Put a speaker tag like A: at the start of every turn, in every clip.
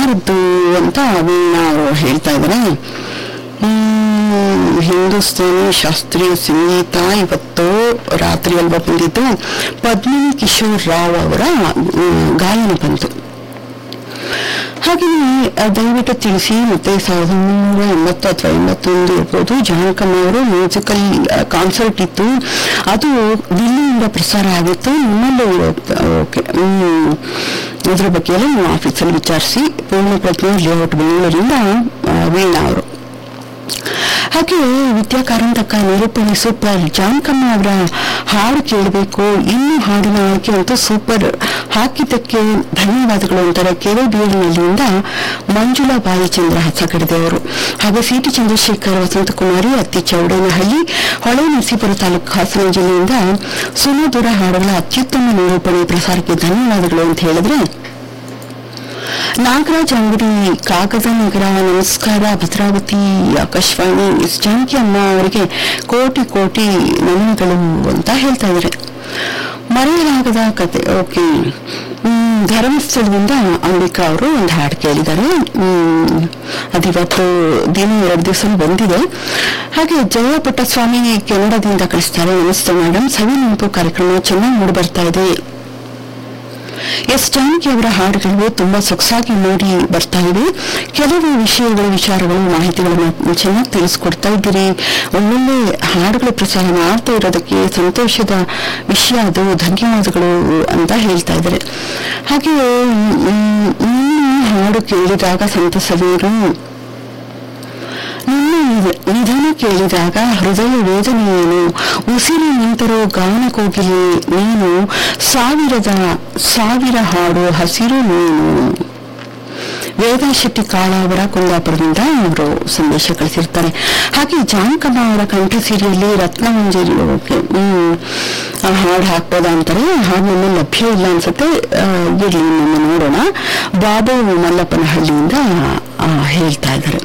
A: ಯಾರದ್ದು ಅಂತ ವೀಣಾ ಅವರು ಹೇಳ್ತಾ ಇದ್ದಾರೆ ಹ್ಮ್, ಹಿಂದೂಸ್ತಾನಿ ಶಾಸ್ತ್ರೀಯ ಸಂಗೀತ ಇವತ್ತು ರಾತ್ರಿ ಅಲ್ವಾ ಬಂದಿದ್ದು ಪದ್ಮಿನಿ ಕಿಶೋರ್ ರಾವ್ ಅವರ ಹ್ಮ್, ಗಾಯನ ಬಂತು ಹಾಗೆಯೇ ಆ, ದಯವಿಟ್ಟು ತಿಳಿಸಿ ಮತ್ತೆ ಸಾವಿರದ ಒಂಬೈನೂರ ಎಂಬತ್ತು ಅಥವಾ ಎಂಬತ್ತೊಂದು ಇರ್ಬೋದು ಜಾನಕಮ್ಮ ಅವರು ಮ್ಯೂಸಿಕಲ್ ಕಾನ್ಸರ್ಟ್ ಇತ್ತು ಅದು ದಿಲ್ಲಿಯಿಂದ ಪ್ರಸಾರ ಆಗಿತ್ತು ನಿಮ್ಮಲ್ಲೂ ಇರುತ್ತೆ ಓಕೆ ಹ್ಮ್ ಇದ್ರ ಬಗ್ಗೆ ಎಲ್ಲ ನೀವು ಆಫೀಸಲ್ಲಿ ವಿಚಾರಿಸಿ ಪೂರ್ಣ ಪ್ರಜ್ಞೆ ಲೇಔಟ್ ಬೆಂಗಳೂರಿಂದ ಆ, ವೀಣಾ ಅವರು ಹಾಗೆ ವಿದ್ಯಾ ಕಾರಂತಕ್ಕ ನಿರೂಪಣೆ ಸೂಪರ್ ಜಾನಕಮ್ಮ ಅವರ ಹಾಡು ಕೇಳಬೇಕು ಇನ್ನು ಹಾಡಿನ ಆಯ್ಕೆ ಅಂತೂ ಸೂಪರ್ ಹಾಕಿದ್ದಕ್ಕೆ ಧನ್ಯವಾದಗಳು ಅಂತಾರೆ ಕೆರೆ ಬೀರಿನಲ್ಲಿಂದ ಮಂಜುಳಾ ಬಾಯಿ ಚಂದ್ರ ಹಸಗಡದೆ ಅವರು ಹಾಗೂ ಸಿ ಟಿ ಚಂದ್ರಶೇಖರ್ ವಸಂತಕುಮಾರಿ ಅತ್ತಿ ಚೌಡೇನಹಳ್ಳಿ ಹೊಳೆ ನರಸೀಪುರ ತಾಲೂಕು ಹಾಸನ ಜಿಲ್ಲೆಯಿಂದ ಸುಮಧುರ ಹಾಡುಗಳ ಅತ್ಯುತ್ತಮ ನಿರೂಪಣೆ ಪ್ರಸಾರಕ್ಕೆ ಧನ್ಯವಾದಗಳು ಅಂತ ಹೇಳಿದ್ರೆ ನಾಗರಾಜ್ ಅಂಗಡಿ ಕಾಗದ ನಗರ ನಮಸ್ಕಾರ ಭದ್ರಾವತಿ ಆಕಾಶವಾಣಿ ಎಸ್ ಜಾನಕಿ ಅಮ್ಮ ಅವರಿಗೆ ಕೋಟಿ ಕೋಟಿ ನಮನಗಳು ಅಂತ ಹೇಳ್ತಾ ಇದ್ದಾರೆ ಮರೆಯಲಾಗದ ಕತೆ ಓಕೆ ಹ್ಮ್, ಧರ್ಮಸ್ಥಳದಿಂದ ಅಂಬಿಕಾ ಅವರು ಒಂದು ಹಾಡು ಕೇಳಿದ್ದಾರೆ ಹ್ಮ್, ಅದಿವತ್ತು ದಿನ ಎರಡು ದಿವಸ ಬಂದಿದೆ ಹಾಗೆ ಜಯ ಪುಟ್ಟಸ್ವಾಮಿ ಕೆನಡಾದಿಂದ ಕಳಿಸ್ತಾರೆ ನಮಸ್ತೆ ಮೇಡಮ್ ಸವಿ ನೆನಪು ಕಾರ್ಯಕ್ರಮ ಚೆನ್ನಾಗಿ ಮೂಡಿ ಬರ್ತಾ ಇದೆ ಎಸ್ ಜಾನಕಿ ಅವರ ಹಾಡುಗಳು ತುಂಬಾ ಸೊಗಸಾಗಿ ಮೂಡಿ ಬರ್ತಾ ಇವೆ ಕೆಲವು ವಿಷಯಗಳು ವಿಚಾರಗಳು ಮಾಹಿತಿಗಳನ್ನು ಚೆನ್ನಾಗಿ ತಿಳಿಸ್ಕೊಡ್ತಾ ಇದ್ದೀರಿ ಒಳ್ಳೊಳ್ಳೆ ಹಾಡುಗಳ ಪ್ರಸಾರ ಮಾಡ್ತಾ ಇರೋದಕ್ಕೆ ಸಂತೋಷದ ವಿಷಯ ಅದು ಧನ್ಯವಾದಗಳು ಅಂತ ಹೇಳ್ತಾ ಇದ್ದಾರೆ ಹಾಗೆ ಮ್, ನಿಮ್ಮ ಹಾಡು ಕೇಳಿದಾಗ ಸಂತಸವೇನು ನಿನ್ನ ನಿಧ- ನಿಧನ ಕೇಳಿದಾಗ ಹೃದಯ ವೇದನೆ ಏನು ಉಸಿರು ನಿಂತರೋ ಗಾನ ಕೋಗಿಲೆ ನೀನು ಸಾವಿರದ ಸಾವಿರ ಹಾಡು ಹಸಿರು ನೀನು ವೇದ ಶೆಟ್ಟಿ ಕಾಳ ಅವರ ಕುಂದಾಪುರದಿಂದ ಅವರು ಸಂದೇಶ ಕಳಿಸಿರ್ತಾರೆ ಹಾಗೆ ಜಾನಕಮ್ಮ ಅವರ ಕಂಠ ಸಿರಿಯಲ್ಲಿ ರತ್ನಮಂಜರಿ ಓಕೆ ಹ್ಮ್ ಆ ಹಾಡು ಹಾಕ್ಬೋದಾ ಅಂತಾರೆ ಹಾಡು ನಮ್ಮ ಲಭ್ಯ ಇಲ್ಲ ಅನ್ಸುತ್ತೆ ಆ, ಇರ್ಲಿ ನಮ್ಮ ನೋಡೋಣ ಬಾಬು ಮಲ್ಲಪ್ಪನಹಳ್ಳಿಯಿಂದ ಆ, ಹೇಳ್ತಾ ಇದ್ದಾರೆ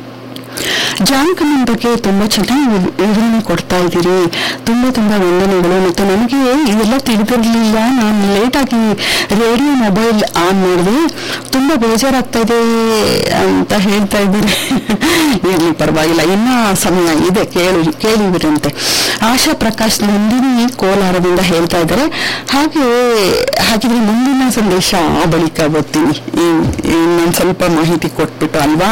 A: ಜಾನಕಮ್ಮನ ಬಗ್ಗೆ ತುಂಬಾ ಚೆನ್ನಾಗಿ ವಿವ್- ವಿವರಣೆ ಕೊಡ್ತಾ ಇದ್ದೀರಿ ತುಂಬಾ ತುಂಬಾ ವಂದನೆಗಳು ಮತ್ತು ನನಗೆ ಇದೆಲ್ಲ ತಿಳಿದಿರಲಿಲ್ಲ ನಾನು ಲೇಟ್ ಆಗಿ ರೇಡಿಯೋ ಮೊಬೈಲ್ ಆನ್ ಮಾಡಿದೆ ತುಂಬಾ ಬೇಜಾರಾಗ್ತಾ ಇದೆ ಅಂತ ಹೇಳ್ತಾ ಇದ್ದೀನಿ ಇರ್ಲಿ ಪರವಾಗಿಲ್ಲ ಇನ್ನ ಸಮಯ ಇದೆ ಕೇಳಿ ಕೇಳಿವಿರಂತೆ ಆಶಾ ಪ್ರಕಾಶ್ ನಂದಿನಿ ಕೋಲಾರದಿಂದ ಹೇಳ್ತಾ ಇದ್ದಾರೆ ಹಾಗೆ ಹಾಗಿದ್ರೆ ಮುಂದಿನ ಸಂದೇಶ ಆ ಬಳಿಕ ಓದ್ತೀನಿ ಇನ್ನೊಂದು ಸ್ವಲ್ಪ ಮಾಹಿತಿ ಕೊಟ್ಬಿಟ್ಟು ಅಲ್ವಾ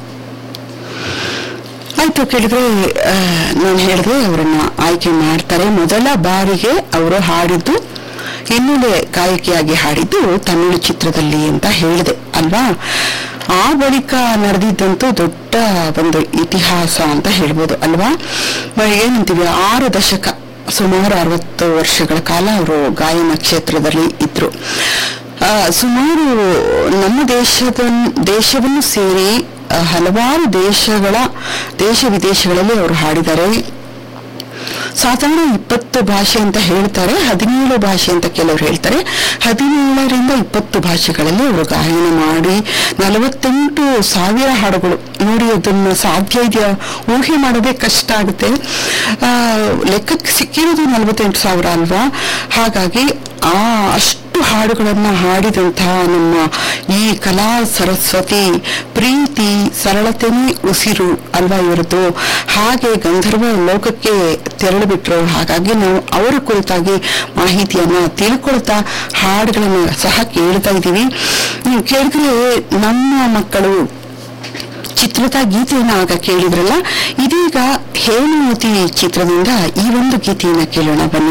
A: ಆಯ್ತು ಕೇಳಿದ್ರೆ ನಾನು ಹೇಳಿದ್ರೆ ಅವರನ್ನ ಆಯ್ಕೆ ಮಾಡ್ತಾರೆ ಮೊದಲ ಬಾರಿಗೆ ಅವರು ಹಾಡಿದ್ದು ಹಿನ್ನೆಲೆ ಗಾಯಕಿಯಾಗಿ ಹಾಡಿದ್ದು ತಮಿಳು ಚಿತ್ರದಲ್ಲಿ ಅಂತ ಹೇಳಿದೆ ಅಲ್ವಾ ಆ ಬಳಿಕ ನಡೆದಿದ್ದಂತೂ ದೊಡ್ಡ ಒಂದು ಇತಿಹಾಸ ಅಂತ ಹೇಳ್ಬೋದು ಅಲ್ವಾ ಮ- ಏನಂತೀವಿ ಆರು ದಶಕ ಸುಮಾರು ಅರವತ್ತು ವರ್ಷಗಳ ಕಾಲ ಅವರು ಗಾಯನ ಕ್ಷೇತ್ರದಲ್ಲಿ ಇದ್ರು ಆ, ಸುಮಾರು ನಮ್ಮ ದೇಶದ ದೇಶವನ್ನು ಸೇರಿ ಆ, ಹಲವಾರು ದೇಶಗಳ ದೇಶ ವಿದೇಶಗಳಲ್ಲಿ ಅವರು ಹಾಡಿದ್ದಾರೆ ಸಾಧಾರಣ ಇಪ್ಪತ್ತು ಭಾಷೆ ಅಂತ ಹೇಳ್ತಾರೆ ಹದಿನೇಳು ಭಾಷೆ ಅಂತ ಕೆಲವರು ಹೇಳ್ತಾರೆ ಹದಿನೇಳರಿಂದ ಇಪ್ಪತ್ತು ಭಾಷೆಗಳಲ್ಲಿ ಅವರು ಗಾಯನ ಮಾಡಿ ನಲವತ್ತೆಂಟು ಸಾವಿರ ಹಾಡುಗಳು ನೋಡಿ ಅದನ್ನ ಸಾಧ್ಯ ಇದೆಯಾ ಊಹೆ ಮಾಡೋದೇ ಕಷ್ಟ ಆಗುತ್ತೆ ಆ, ಲೆಕ್ಕಕ್ಕೆ ಸಿಕ್ಕಿರೋದು ನಲವತ್ತೆಂಟು ಸಾವಿರ ಅಲ್ವಾ ಹಾಗಾಗಿ ಆ ಅಷ್ಟು ಹಾಡುಗಳನ್ನ ಹಾಡಿದಂತಹ ನಮ್ಮ ಈ ಕಲಾ ಸರಸ್ವತಿ ಪ್ರೀತಿ ಸರಳತೆನೇ ಉಸಿರು ಅಲ್ವಾ ಇವರದ್ದು ಹಾಗೆ ಗಂಧರ್ವ ಲೋಕಕ್ಕೆ ತೆರಳು ಬಿಟ್ರು ಹಾಗಾಗಿ ನಾವು ಅವರ ಕುರಿತಾಗಿ ಮಾಹಿತಿಯನ್ನ ತಿಳ್ಕೊಳ್ತಾ ಹಾಡುಗಳನ್ನ ಸಹ ಕೇಳ್ತಾ ಇದ್ದೀವಿ ನೀವು ಕೇಳಿದ್ರೆ ನಮ್ಮ ಮಕ್ಕಳು ಚಿತ್ರದ ಗೀತೆಯನ್ನ ಆಗ ಕೇಳಿದ್ರಲ್ಲ ಇದೀಗ ಹೇಮಾವತಿ ಚಿತ್ರದಿಂದ ಈ ಒಂದು ಗೀತೆಯನ್ನ ಕೇಳೋಣ ಬನ್ನಿ